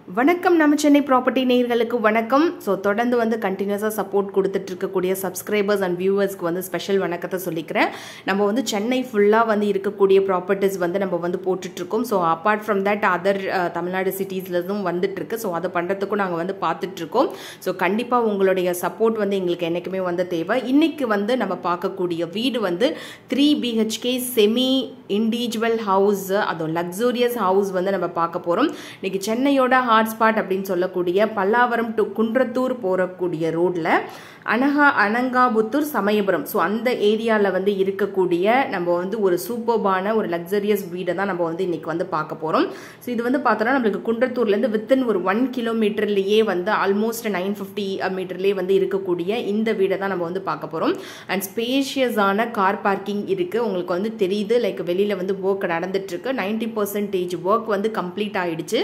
வணக்கம் நம்ம சென்னை ப்ராப்பர்ட்டி நேயர்களுக்கு வணக்கம் ஸோ தொடர்ந்து வந்து கண்டினியூஸாக சப்போர்ட் கொடுத்துட்டு இருக்கக்கூடிய சப்ஸ்கிரைபர்ஸ் அண்ட் வியூவர்ஸ்க்கு வந்து ஸ்பெஷல் வணக்கத்தை சொல்லிக்கிறேன் நம்ம வந்து சென்னை ஃபுல்லாக வந்து இருக்கக்கூடிய ப்ராப்பர்ட்டிஸ் வந்து நம்ம வந்து போட்டுட்ருக்கோம் so apart from that other Tamil Nadu சிட்டிஸ்லேருந்தும் வந்துட்டுருக்கு ஸோ அதை பண்ணுறதுக்கும் நாங்கள் வந்து பார்த்துட்ருக்கோம் ஸோ கண்டிப்பாக உங்களுடைய சப்போர்ட் வந்து எங்களுக்கு என்றைக்குமே வந்து தேவை இன்றைக்கி வந்து நம்ம பார்க்கக்கூடிய வீடு வந்து three BHK semi individual house அதுவும் லக்ஸூரியஸ் ஹவுஸ் வந்து நம்ம பார்க்க போகிறோம் இன்றைக்கி சென்னையோட ஹாட்ஸ்பாட் அப்படின்னு சொல்லக்கூடிய பல்லாவரம் டு குன்றத்தூர் போகக்கூடிய ரோட்டில் அனகா அனங்காபுத்தூர் சமயபுரம் ஸோ அந்த ஏரியாவில் வந்து இருக்கக்கூடிய நம்ம வந்து ஒரு சூப்பர்பான ஒரு லக்ஸரியஸ் வீடை தான் நம்ம வந்து இன்றைக்கி வந்து பார்க்க போகிறோம் ஸோ இது வந்து பார்த்தோன்னா நம்மளுக்கு குன்றத்தூர்லேருந்து வித்தின் ஒரு ஒன் கிலோமீட்டர்லேயே வந்து ஆல்மோஸ்ட் நைன் ஃபிஃப்டி மீட்டர்லேயே வந்து இருக்கக்கூடிய இந்த வீடை தான் நம்ம வந்து பார்க்க போகிறோம் அண்ட் ஸ்பேஷியஸான கார் பார்க்கிங் இருக்குது உங்களுக்கு வந்து தெரியுது லைக் வெளியில் வந்து ஒர்க் நடந்துட்டுருக்கு நைன்டி பர்சன்டேஜ் ஒர்க் வந்து கம்ப்ளீட் ஆகிடுச்சு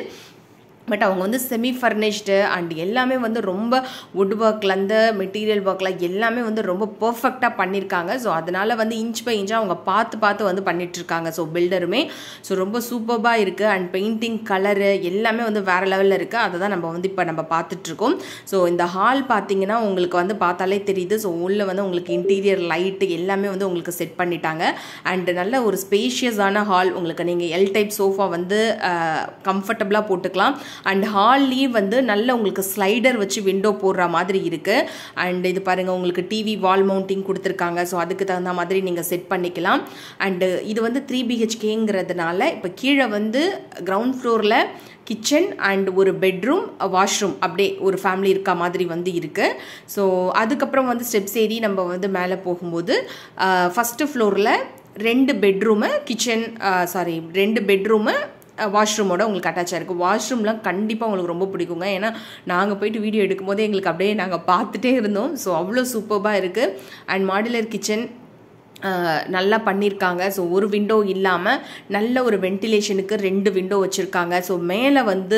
பட் அவங்க வந்து செமி ஃபர்னிஷ்டு அண்ட் எல்லாமே வந்து ரொம்ப வுட் ஒர்க்லேருந்து மெட்டீரியல் ஒர்க்கில் எல்லாமே வந்து ரொம்ப பர்ஃபெக்டாக பண்ணியிருக்காங்க ஸோ அதனால் வந்து இன்ச் பை இன்ச்சாக அவங்க பார்த்து பார்த்து வந்து பண்ணிகிட்ருக்காங்க ஸோ பில்டருமே ஸோ ரொம்ப சூப்பர்பாக இருக்குது அண்ட் பெயிண்டிங் கலரு எல்லாமே வந்து வேறு லெவலில் இருக்குது அதை தான் நம்ம வந்து இப்போ நம்ம பார்த்துட்ருக்கோம் ஸோ இந்த ஹால் பார்த்தீங்கன்னா உங்களுக்கு வந்து பார்த்தாலே தெரியுது ஸோ உள்ளே வந்து உங்களுக்கு இன்டீரியர் லைட்டு எல்லாமே வந்து உங்களுக்கு செட் பண்ணிட்டாங்க அண்ட் நல்ல ஒரு ஸ்பேஷியஸான ஹால் உங்களுக்கு நீங்கள் எல் டைப் சோஃபா வந்து கம்ஃபர்டபுளாக போட்டுக்கலாம் அண்ட் ஹால்லேயே வந்து நல்ல உங்களுக்கு ஸ்லைடர் வச்சு விண்டோ போடுற மாதிரி இருக்குது அண்ட் இது பாருங்கள் உங்களுக்கு டிவி வால் மவுண்டிங் கொடுத்துருக்காங்க ஸோ அதுக்கு தகுந்த மாதிரி நீங்கள் செட் பண்ணிக்கலாம் அண்டு இது வந்து த்ரீ பிஹெச்கேங்கிறதுனால இப்போ கீழே வந்து கிரவுண்ட் ஃப்ளோரில் கிச்சன் அண்ட் ஒரு பெட்ரூம் வாஷ்ரூம் அப்படியே ஒரு ஃபேமிலி இருக்க மாதிரி வந்து இருக்குது ஸோ அதுக்கப்புறம் வந்து ஸ்டெப்ஸ் ஏறி நம்ம வந்து மேலே போகும்போது ஃபஸ்ட்டு ஃப்ளோரில் ரெண்டு பெட்ரூமு கிச்சன் சாரி ரெண்டு பெட்ரூமு வாஷ்ரூமோட உங்களுக்கு அட்டாச் ஆகிருக்கு வாஷ்ரூம்லாம் கண்டிப்பாக உங்களுக்கு ரொம்ப பிடிக்குங்க ஏன்னா நாங்கள் போயிட்டு வீடியோ எடுக்கும்போதே எங்களுக்கு அப்படியே நாங்கள் பார்த்துட்டே இருந்தோம் ஸோ அவ்வளோ சூப்பராக இருக்குது அண்ட் மாடுலர் கிச்சன் நல்லா பண்ணியிருக்காங்க ஸோ ஒரு விண்டோ இல்லாமல் நல்ல ஒரு வென்டிலேஷனுக்கு ரெண்டு விண்டோ வச்சுருக்காங்க ஸோ மேலே வந்து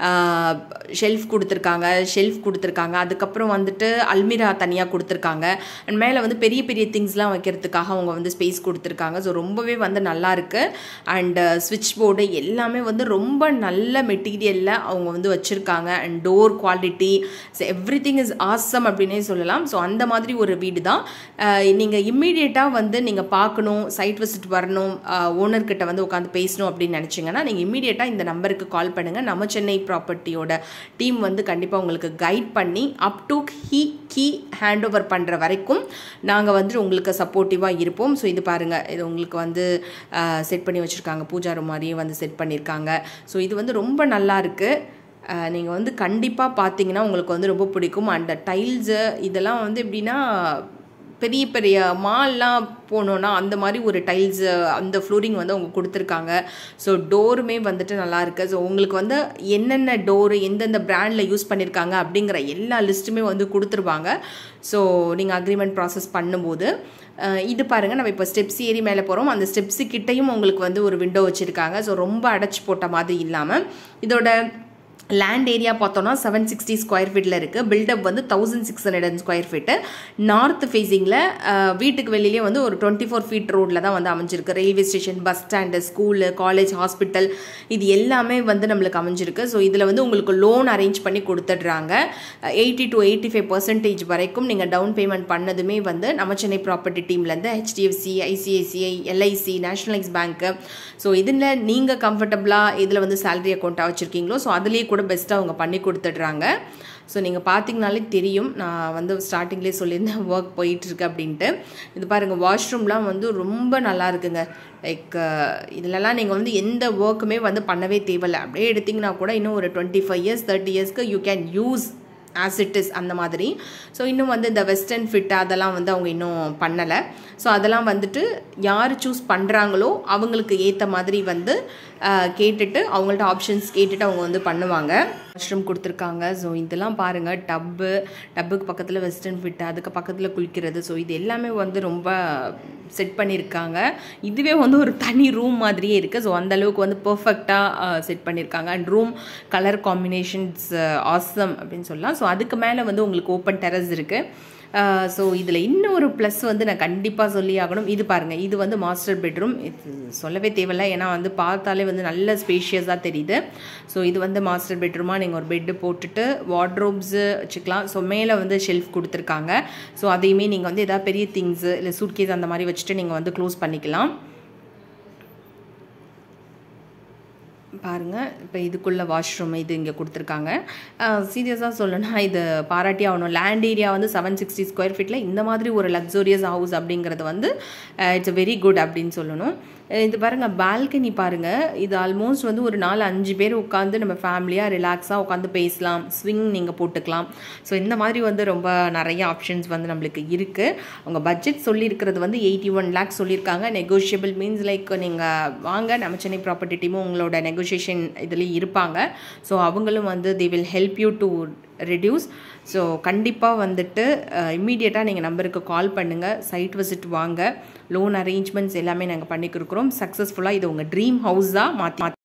ஷெல்ஃப் கொடுத்துருக்காங்க ஷெல்ஃப் கொடுத்துருக்காங்க அதுக்கப்புறம் வந்துட்டு அல்மிரா தனியாக கொடுத்துருக்காங்க அண்ட் மேலே வந்து பெரிய பெரிய திங்ஸ்லாம் வைக்கிறதுக்காக அவங்க வந்து ஸ்பேஸ் கொடுத்துருக்காங்க ஸோ ரொம்பவே வந்து நல்லா இருக்குது அண்டு ஸ்விட்ச் போர்டு எல்லாமே வந்து ரொம்ப நல்ல மெட்டீரியலில் அவங்க வந்து வச்சுருக்காங்க and door quality so everything is awesome அப்படின்னே சொல்லலாம் ஸோ அந்த மாதிரி ஒரு வீடு தான் நீங்கள் இம்மீடியட்டாக வந்து வந்து நீங்கள் பார்க்கணும் சைட் விசிட் வரணும் ஓனர்கிட்ட வந்து உட்காந்து பேசணும் அப்படின்னு நினச்சிங்கன்னா நீங்கள் இமீடியட்டாக இந்த நம்பருக்கு கால் பண்ணுங்கள் நம்ம சென்னை ப்ராப்பர்ட்டியோட டீம் வந்து கண்டிப்பாக உங்களுக்கு கைட் பண்ணி up to he key hand over பண்ணுற வரைக்கும் நாங்கள் வந்து உங்களுக்கு சப்போர்ட்டிவாக இருப்போம் ஸோ இது பாருங்கள் இது உங்களுக்கு வந்து செட் பண்ணி வச்சுருக்காங்க பூஜா ரூம் மாதிரியும் வந்து செட் பண்ணியிருக்காங்க ஸோ இது வந்து ரொம்ப நல்லா இருக்குது நீங்கள் வந்து கண்டிப்பாக பார்த்தீங்கன்னா உங்களுக்கு வந்து ரொம்ப பிடிக்கும் அண்ட் டைல்ஸு இதெல்லாம் வந்து எப்படின்னா பெரிய பெரிய மால்லாம் போனோன்னா அந்த மாதிரி ஒரு டைல்ஸ் அந்த ஃப்ளோரிங் வந்து அவங்க கொடுத்துருக்காங்க ஸோ டோருமே வந்துட்டு நல்லா இருக்குது ஸோ உங்களுக்கு வந்து என்னென்ன டோரு எந்தெந்த பிராண்டில் யூஸ் பண்ணியிருக்காங்க அப்படிங்கிற எல்லா லிஸ்ட்டுமே வந்து கொடுத்துருவாங்க ஸோ நீங்கள் அக்ரிமெண்ட் ப்ராசஸ் பண்ணும்போது இது பாருங்கள் நம்ம இப்போ ஸ்டெப்ஸ் ஏறி மேலே போகிறோம் அந்த ஸ்டெப்ஸு கிட்டையும் உங்களுக்கு வந்து ஒரு விண்டோ வச்சுருக்காங்க ஸோ ரொம்ப அடைச்சி போட்ட மாதிரி இல்லாமல் இதோட லேண்ட் ஏரியா பார்த்தோன்னா செவன் சிக்ஸ்டி ஸ்கொயர் ஃபீட்டில் இருக்குது பில்டப் வந்து thousand six hundred square feet north ஃபேஸிங்கில் வீட்டுக்கு வெளியிலே வந்து ஒரு டுவெண்ட்டி ஃபோர் ஃபீட் ரோட்டில் தான் வந்து அமைஞ்சிருக்கு railway station bus stand school college hospital இது எல்லாமே வந்து நம்மளுக்கு அமைஞ்சிருக்கு ஸோ இதில் வந்து உங்களுக்கு லோன் அரேஞ்ச் பண்ணி கொடுத்துட்றாங்க eighty to eighty five percentage வரைக்கும் நீங்கள் டவுன் பேமெண்ட் பண்ணதுமே வந்து நம்ம சென்னை ப்ராப்பர்ட்டி டீம்லேருந்து ஹெச்டிஎஃப்சி ஐசிஐசிஐ எல்ஐசி நேஷனலைஸ் பேங்க்கு ஸோ இதில் நீங்கள் கம்ஃபர்டபுளாக இதில் வந்து சேலரி அக்கௌண்ட்டாக வச்சுருக்கீங்களோ ஸோ அதுலேயே கூட பெஸ்ட்டாக அவங்க பண்ணி கொடுத்துட்றாங்க ஸோ நீங்கள் பார்த்தீங்கனாலே தெரியும் நான் வந்து ஸ்டார்டிங்லேயே சொல்லியிருந்தேன் ஒர்க் போயிட்டுருக்கு அப்படின்ட்டு இது பாருங்கள் வாஷ்ரூம்லாம் வந்து ரொம்ப நல்லா இருக்குங்க லைக் இதிலலாம் நீங்கள் வந்து எந்த ஒர்க்குமே வந்து பண்ணவே தேவையில்லை அப்படியே எடுத்திங்கன்னா கூட இன்னும் ஒரு டுவெண்ட்டி ஃபைவ் இயர்ஸ் தேர்ட்டி இயர்ஸ்க்கு you can use as it is அந்த மாதிரி ஸோ இன்னும் வந்து இந்த வெஸ்டர்ன் ஃபிட் அதெல்லாம் வந்து அவங்க இன்னும் பண்ணலை ஸோ அதெல்லாம் வந்துட்டு யார் சூஸ் பண்ணுறாங்களோ அவங்களுக்கு ஏற்ற மாதிரி வந்து கேட்டுட்டு அவங்கள்ட்ட ஆப்ஷன்ஸ் கேட்டுட்டு அவங்க வந்து பண்ணுவாங்க வாஷ்ரூம் கொடுத்துருக்காங்க ஸோ இதெல்லாம் பாருங்கள் டப்பு டப்புக்கு பக்கத்தில் வெஸ்டர்ன் ஃபிட் அதுக்கு பக்கத்தில் குளிக்கிறது ஸோ இது எல்லாமே வந்து ரொம்ப செட் பண்ணியிருக்காங்க இதுவே வந்து ஒரு தனி ரூம் மாதிரியே இருக்குது ஸோ அந்தளவுக்கு வந்து பர்ஃபெக்டாக செட் பண்ணியிருக்காங்க and room colour combinations awesome அப்படின்னு சொல்லலாம் ஸோ அதுக்கு மேலே வந்து உங்களுக்கு ஓப்பன் டெரஸ் இருக்குது ஸோ இதில் இன்னொரு ப்ளஸ் வந்து நான் கண்டிப்பாக சொல்லி ஆகணும் இது பாருங்கள் இது வந்து மாஸ்டர் பெட்ரூம் இது சொல்லவே தேவையில்ல ஏன்னா வந்து பார்த்தாலே வந்து நல்ல ஸ்பேஷியஸாக தெரியுது ஸோ இது வந்து மாஸ்டர் பெட்ரூமாக நீங்கள் ஒரு பெட்டு போட்டுட்டு வார்ட்ரோப்ஸு வச்சுக்கலாம் ஸோ மேலே வந்து ஷெல்ஃப் கொடுத்துருக்காங்க ஸோ அதையுமே நீங்கள் வந்து எதாவது பெரிய திங்ஸு இல்லை சூட்கேஸ் அந்த மாதிரி வச்சுட்டு நீங்கள் வந்து க்ளோஸ் பண்ணிக்கலாம் பாருங்கள் இப்போ இதுக்குள்ளே வாஷ்ரூம் இது இங்கே கொடுத்துருக்காங்க சீரியஸாக சொல்லணும்னா இது பாராட்டி ஆகணும் லேண்ட் ஏரியா வந்து செவன் சிக்ஸ்டி ஸ்கொயர் ஃபீட்டில் இந்த மாதிரி ஒரு லக்ஸூரியஸ் ஹவுஸ் அப்படிங்கிறது வந்து இட்ஸ் வெரி குட் அப்படின்னு சொல்லணும் இது பாருங்கள் பால்கனி பாருங்கள் இது ஆல்மோஸ்ட் வந்து ஒரு நாலு அஞ்சு பேர் உட்காந்து நம்ம ஃபேமிலியாக ரிலாக்ஸாக உட்காந்து பேசலாம் ஸ்விங் நீங்கள் போட்டுக்கலாம் ஸோ இந்த மாதிரி வந்து ரொம்ப நிறைய ஆப்ஷன்ஸ் வந்து நம்மளுக்கு இருக்குது அவங்க பட்ஜெட் சொல்லியிருக்கிறது வந்து எயிட்டி ஒன் லேக்ஸ் சொல்லியிருக்காங்க நெகோஷியபிள் மீன்ஸ் லைக் நீங்கள் வாங்க நம்ம சென்னை ப்ராப்பர்ட்டி டீமும் உங்களோட நெகோஷியேஷன் இதில் இருப்பாங்க ஸோ அவங்களும் வந்து they will help you to reduce so கண்டிப்பாக வந்துட்டு இம்மீடியட்டாக நீங்கள் நம்பருக்கு கால் பண்ணுங்கள் சைட் விசிட் வாங்க லோன் அரேஞ்ச்மெண்ட்ஸ் எல்லாமே நாங்கள் பண்ணி கொடுக்குறோம் சக்ஸஸ்ஃபுல்லாக இது உங்கள் ட்ரீம் ஹவுஸாக மாற்றி